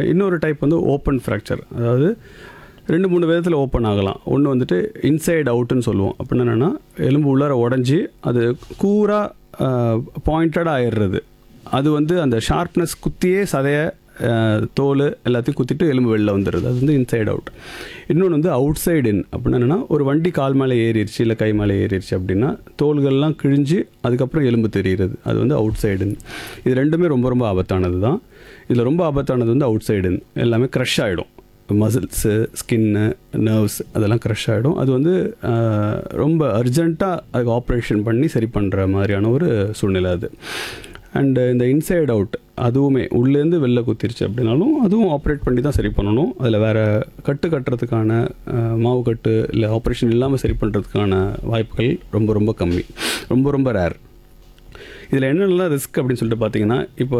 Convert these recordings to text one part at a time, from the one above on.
இன்னொரு டைப் வந்து open fracture அதாவது ரெண்டு மூணு விதத்தில் ஓப்பன் ஆகலாம் ஒன்று வந்துட்டு இன்சைட் அவுட்டுன்னு சொல்லுவோம் அப்படின்னா என்னென்னா எலும்பு உள்ளார உடஞ்சி அது கூராக பாயிண்டட் ஆயிடுறது அது வந்து அந்த ஷார்ப்னஸ் குத்தியே சதைய அஹ், தோல் எல்லாத்தையும் குத்திட்டு எலும்பு வெளில வந்துடுது அது வந்து இன்சைட் அவுட் இன்னொன்று வந்து அவுட் சைடு இன் அப்படின்னா என்னென்னா ஒரு வண்டி கால் மேலே ஏறிடுச்சு இல்லை கை மேலே ஏறிடுச்சு அப்படின்னா தோள்கள்லாம் கிழிஞ்சு அதுக்கப்புறம் எலும்பு தெரிகிறது அது வந்து அவுட் சைடு இது ரெண்டுமே ரொம்ப ரொம்ப ஆபத்தானது தான் இதில் ரொம்ப ஆபத்தானது வந்து அவுட் சைடு எல்லாமே க்ரஷ் ஆகிடும் மசில்ஸு ஸ்கின்னு நர்வ்ஸ் அதெல்லாம் க்ரஷ் ஆகிடும் அது வந்து ஆஹ், ரொம்ப அர்ஜெண்ட்டாக அதுக்கு ஆப்ரேஷன் பண்ணி சரி பண்ணுற மாதிரியான ஒரு சூழ்நிலை அது அண்டு இந்த இன்சைட் அவுட் அதுவுமே உள்ளேருந்து வெளில குத்திருச்சு அப்படின்னாலும் அதுவும் ஆப்ரேட் பண்ணி தான் சரி பண்ணணும் அதில் வேறு கட்டு கட்டுறதுக்கான ஆஹ், மாவு கட்டு இல்லை ஆப்ரேஷன் இல்லாமல் சரி பண்ணுறதுக்கான வாய்ப்புகள் ரொம்ப ரொம்ப கம்மி ரொம்ப ரொம்ப ரேர் இதில் என்னென்னலாம் ரிஸ்க் அப்படின்னு சொல்லிட்டு பார்த்தீங்கன்னா இப்போ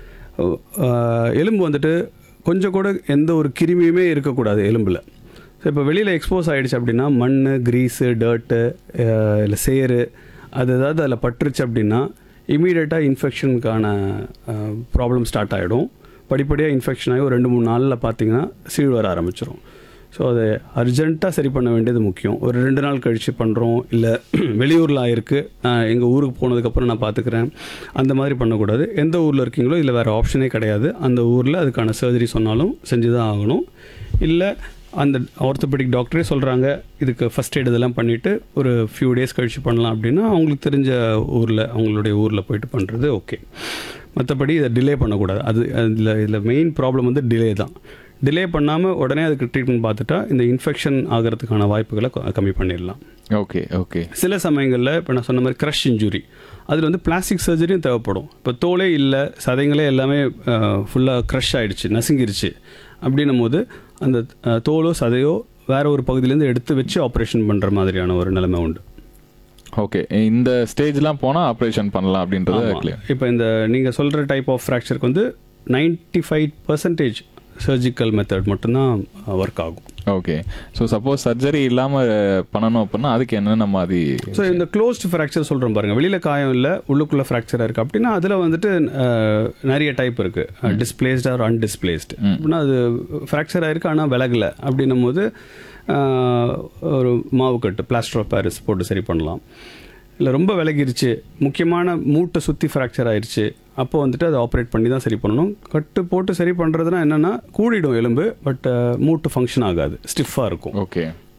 அஹ், எலும்பு வந்துட்டு கொஞ்சம் கூட எந்த ஒரு கிருமியுமே இருக்கக்கூடாது எலும்பில் ஸோ இப்போ வெளியில் எக்ஸ்போஸ் ஆகிடுச்சு அப்படின்னா மண் கிரீஸு டர்ட்டு இல்லை சேறு அது ஏதாவது அதில் பட்டுருச்சு அப்படின்னா இமீடியட்டாக இன்ஃபெக்ஷனுக்கான ப்ராப்ளம் ஸ்டார்ட் ஆகிடும் படிப்படியாக இன்ஃபெக்ஷன் ஆகி ஒரு ரெண்டு மூணு நாளில் பார்த்தீங்கன்னா சீழ் வர ஆரம்பிச்சிடும் ஸோ அதை அர்ஜென்ட்டாக சரி பண்ண வேண்டியது முக்கியம் ஒரு ரெண்டு நாள் கழித்து பண்ணுறோம் இல்லை வெளியூரில் ஆயிருக்கு நான் எங்கள் ஊருக்கு போனதுக்கப்புறம் நான் பார்த்துக்கிறேன் அந்த மாதிரி பண்ணக்கூடாது எந்த ஊரில் இருக்கீங்களோ இல்லை வேறு ஆப்ஷனே கிடையாது அந்த ஊரில் அதுக்கான சர்ஜரி சொன்னாலும் செஞ்சு தான் ஆகணும் இல்லை அந்த ஆர்த்தோபெடிக் டாக்டரே சொல்கிறாங்க இதுக்கு ஃபஸ்ட் எய்ட் இதெல்லாம் பண்ணிவிட்டு ஒரு ஃபியூ டேஸ் கழித்து பண்ணலாம் அப்படின்னா அவங்களுக்கு தெரிஞ்ச ஊரில் அவங்களுடைய ஊரில் போயிட்டு பண்ணுறது ஓகே மற்றபடி இதை டிலே பண்ணக்கூடாது அது அதில் இதில் மெயின் ப்ராப்ளம் வந்து டிலே தான் டிலே பண்ணாமல் உடனே அதுக்கு ட்ரீட்மெண்ட் பார்த்துட்டா இந்த இன்ஃபெக்ஷன் ஆகிறதுக்கான வாய்ப்புகளை கொ- கம்மி பண்ணிடலாம் ஓகே ஓகே சில சமயங்களில் இப்போ நான் சொன்ன மாதிரி க்ரஷ் இன்ஜுரி அதில் வந்து பிளாஸ்டிக் சர்ஜரியும் தேவைப்படும் இப்போ தோலே இல்லை சதைங்களே எல்லாமே ஃபுல்லாக க்ரஷ் ஆயிடுச்சு நசுங்கிருச்சு அப்படின்னும் போது அந்த அஹ், தோலோ சதையோ வேற ஒரு பகுதியிலேருந்து எடுத்து வச்சு ஆப்ரேஷன் பண்ணுற மாதிரியான ஒரு நிலைமை உண்டு ஓகே இந்த ஸ்டேஜ்லாம் போனால் ஆப்ரேஷன் பண்ணலாம் அப்படின்றது கிளியர் இப்போ இந்த நீங்கள் சொல்கிற டைப் ஆஃப் ஃப்ராக்சருக்கு வந்து 95% ஃபைவ் பர்சன்டேஜ் சர்ஜிக்கல் மெத்தட் மட்டும்தான் ஒர்க் ஆகும் ஓகே ஸோ சப்போஸ் சர்ஜரி இல்லாமல் பண்ணணும் அப்படின்னா அதுக்கு என்னென்ன மாதிரி ஸோ இந்த க்ளோஸ்ட் ஃப்ராக்சர் சொல்கிறோம் பாருங்கள் வெளியில் காயம் இல்லை உள்ளுக்குள்ளே ஃப்ராக்சராக இருக்குது அப்படின்னா அதில் வந்துட்டு அஹ், நிறைய டைப் இருக்குது டிஸ்பிளேஸ்ட் ஆர் அன்டிஸ்பிளேஸ்டு அப்படின்னா அது ஃப்ராக்சர் ஆயிருக்கு ஆனால் விலகலை அப்படின்னும் போது அஹ், ஒரு மாவுக்கட்டு பிளாஸ்டர் ஆஃப் பாரிஸ் போட்டு சரி பண்ணலாம் இல்லை ரொம்ப விலகிருச்சு முக்கியமான மூட்டை சுற்றி ஃப்ராக்சர் ஆயிருச்சு அப்போ வந்துட்டு அதை ஆப்ரேட் பண்ணி தான் சரி பண்ணணும் கட்டு போட்டு சரி பண்ணுறதுனா என்னென்னா கூடிடும் எலும்பு பட் மூட்டு ஃபங்க்ஷன் ஆகாது ஸ்டிஃபாக இருக்கும் ஓகே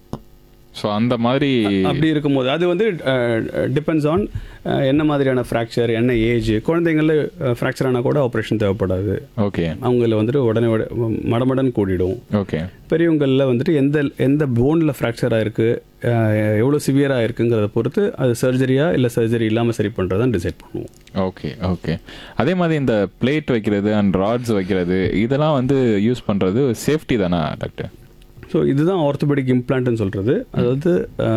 ஸோ அந்த மாதிரி அப்படி இருக்கும்போது அது வந்து டிபெண்ட்ஸ் ஆன் என்ன மாதிரியான ஃப்ராக்சர் என்ன ஏஜ் குழந்தைங்களில் ஃப்ராக்சர் ஆனால் கூட ஆப்ரேஷன் தேவைப்படாது ஓகே அவங்கள வந்துட்டு உடனே உட- மடமடன் கூடிடும் ஓகே பெரியவங்களில் வந்துட்டு எந்த எந்த போனில் ஃப்ராக்சர் ஆயிருக்கு அஹ், எவ்வளோ சிவியராக இருக்குங்கிறத பொறுத்து அது சர்ஜரியா இல்லை சர்ஜரி இல்லாமல் சரி பண்ணுறதான் டிசைட் பண்ணுவோம் ஓகே ஓகே அதே மாதிரி இந்த பிளேட் வைக்கிறது அண்ட் ராட்ஸ் வைக்கிறது இதெல்லாம் வந்து யூஸ் பண்ணுறது சேஃப்டி தானே டாக்டர் ஸோ இதுதான் ஆர்த்தோபெடிக் இம்ப்ளான்ட்னு சொல்கிறது அதாவது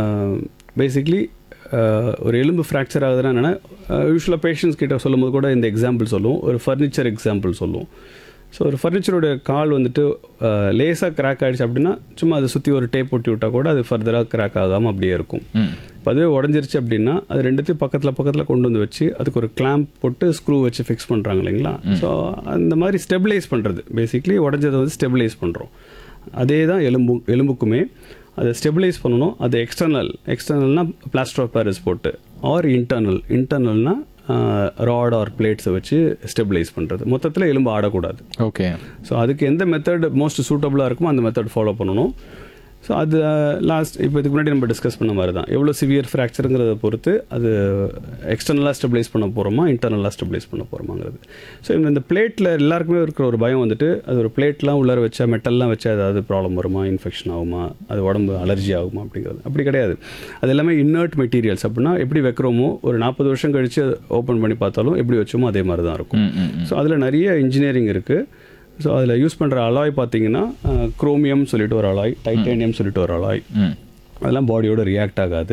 பேசிக்லி ஒரு எலும்பு ஃப்ராக்சர் ஆகுதுன்னா என்னென்னா யூஸ்வலாக பேஷண்ட்ஸ் கிட்ட சொல்லும்போது கூட இந்த எக்ஸாம்பிள் சொல்லுவோம் ஒரு ஃபர்னிச்சர் எக்ஸாம்பிள் சொல்லுவோம் ஸோ ஒரு ஃபர்னிச்சரோட கால் வந்துட்டு லேசாக கிராக் ஆகிடுச்சு அப்படின்னா சும்மா அதை சுற்றி ஒரு டேப் ஒட்டி விட்டால் கூட அது ஃபர்தராக கிராக் ஆகாமல் அப்படியே இருக்கும் ம் இப்போ அதுவே உடஞ்சிருச்சு அப்படின்னா அது ரெண்டுத்தையும் பக்கத்தில் பக்கத்தில் கொண்டு வந்து வச்சு அதுக்கு ஒரு கிளாம்ப் போட்டு ஸ்க்ரூ வச்சு ஃபிக்ஸ் பண்ணுறாங்க இல்லைங்களா ஸோ அந்த மாதிரி ஸ்டெபிலைஸ் பண்ணுறது பேசிக்லி உடஞ்சதை வந்து ஸ்டெபிலைஸ் பண்ணுறோம் அதே தான் எலும்பு எலும்புக்குமே அதை ஸ்டெபிலைஸ் பண்ணணும் அது எக்ஸ்டர்னல் எக்ஸ்டர்னல்னா பிளாஸ்டர் ஆஃப் பாரிஸ் போட்டு ஆர் இன்டர்னல் இன்டர்னல்னா ராட் ஆர் பிளேட்ஸை வச்சு ஸ்டெபிலைஸ் பண்ணுறது மொத்தத்தில் எலும்பு ஆடக்கூடாது ஓகே ஸோ அதுக்கு எந்த மெத்தட் மோஸ்ட் சூட்டபுளாக இருக்குமோ அந்த மெத்தட் ஃபாலோ பண்ணணும் ஸோ அது லாஸ்ட் இப்போ இதுக்கு முன்னாடி நம்ம டிஸ்கஸ் பண்ண மாதிரி தான் எவ்வளோ சிவியர் ஃப்ராக்சருங்கிறத பொறுத்து அது எக்ஸ்டர்னலாக ஸ்டெபிலைஸ் பண்ண போகிறோமா இன்டர்னலாக ஸ்டெபிலைஸ் பண்ண போகிறோமாங்கிறது ஸோ இந்த பிளேட்டில் எல்லாருக்குமே இருக்கிற ஒரு பயம் வந்துட்டு அது ஒரு பிளேட்லாம் உள்ளார வச்சா மெட்டல்லாம் வச்சா ஏதாவது ப்ராப்ளம் வருமா இன்ஃபெக்ஷன் ஆகுமா அது உடம்பு அலர்ஜி ஆகுமா அப்படிங்கிறது அப்படி கிடையாது அது எல்லாமே இன்னர்ட் மெட்டீரியல்ஸ் அப்படின்னா எப்படி வைக்கிறோமோ ஒரு நாற்பது வருஷம் கழித்து ஓப்பன் பண்ணி பார்த்தாலும் எப்படி வச்சோமோ அதே மாதிரி தான் இருக்கும் ம் ம் ம். ஸோ அதில் நிறைய இன்ஜினியரிங் இருக்குது ஸோ அதில் யூஸ் பண்ணுற அலாய் பார்த்தீங்கன்னா குரோமியம் சொல்லிட்டு ஒரு அலாய் டைட்டேனியம் சொல்லிட்டு ஒரு அலாய் ம் அதெல்லாம் பாடியோட ரியாக்ட் ஆகாது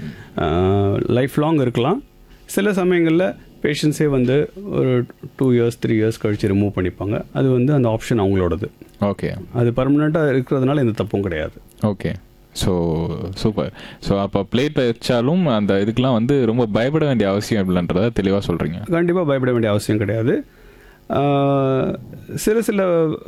லைஃப் லாங் இருக்கலாம் சில சமயங்களில் பேஷண்ட்ஸே வந்து ஒரு டூ இயர்ஸ் த்ரீ இயர்ஸ் கழிச்சு ரிமூவ் பண்ணிப்பாங்க அது வந்து அந்த ஆப்ஷன் அவங்களோடது ஓகே அது பர்மனெண்ட்டாக இருக்கிறதுனால எந்த தப்பும் கிடையாது ஓகே ஸோ சூப்பர் ஸோ அப்போ பிளேட் வச்சாலும் அந்த இதுக்கெலாம் வந்து ரொம்ப பயப்பட வேண்டிய அவசியம் இல்லைன்றத தெளிவாக சொல்கிறீங்க கண்டிப்பாக பயப்பட வேண்டிய அவசியம் கிடையாது ஆஹ் சில சில